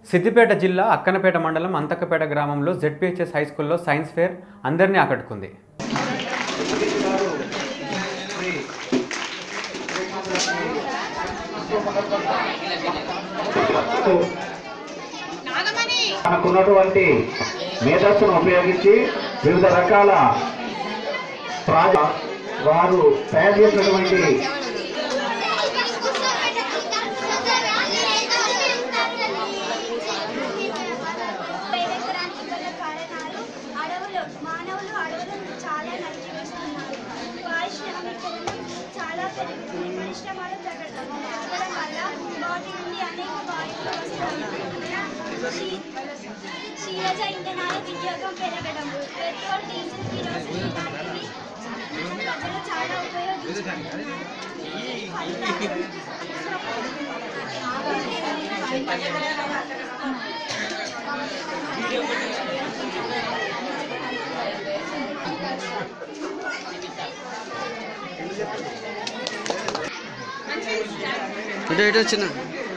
సిద్దిపేట జిల్లా అక్కనపేట మండలం అంతకపేట గ్రామంలో జెడ్పీహెచ్ఎస్ హై స్కూల్లో సైన్స్ ఫేర్ అందరినీ ఆకట్టుకుంది మనకున్నటువంటి మేధస్సును ఉపయోగించి వివిధ రకాల ప్రాజ వారు తయారు చేసినటువంటి వేడెక్కడానికి గల కారణాలు అడవులు మానవులు అడవులను చాలా నరికివేస్తున్నారు పారిశ్రామీకరణం చాలా పెరుగుతుంది పరిశ్రమలు జరగడం జరగడం వల్ల వాటి నుండి అనేక వాయువులు వస్తాయి శీలజ ఇంధనాల వినియోగం పెరగడం పెట్రోల్ డీజిల్ కిరోసిన్ వాటిని ప్రజలు చాలా ఉపయోగిస్తున్నారు ఈ ఫలితాలు ఇటు ఇటు చిన్న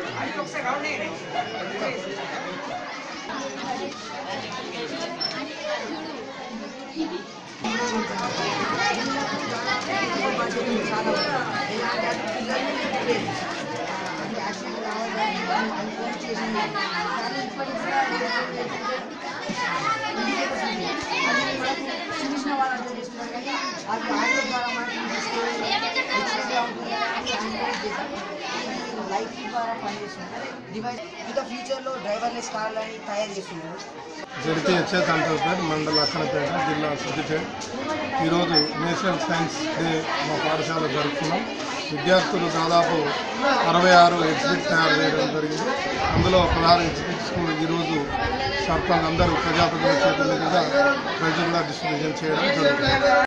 చూసిన వాళ్ళు అర్థం చేస్తున్నారు కానీ అది ఆడియో ద్వారా మనకి తీసుకెళ్ళి లైఫ్ ద్వారా పనిచేస్తున్నారు డివైస్ ఇంకా ఫ్యూచర్లో డ్రైవర్లెస్ కార్లని తయారు చేస్తున్నారు జడిపిహెచ్ఎస్ అంటర్పేట్ మండల అక్కనపేట జిల్లా సిద్దిపేట ఈరోజు నేషనల్ సైన్స్ డే మా పాఠశాల జరుపుకున్నాం విద్యార్థులు దాదాపు అరవై ఆరు ఎగ్జిబిట్ తయారు చేయడం జరిగింది అందులో పదహారు ఎగ్జిబిట్స్కు ఈరోజు సర్పంచ్ అందరూ ప్రజాప్రతినిధుల చేతుల మీదుగా ప్రైజులు కూడా డిస్ట్రిబ్యూషన్ చేయడం జరుగుతుంది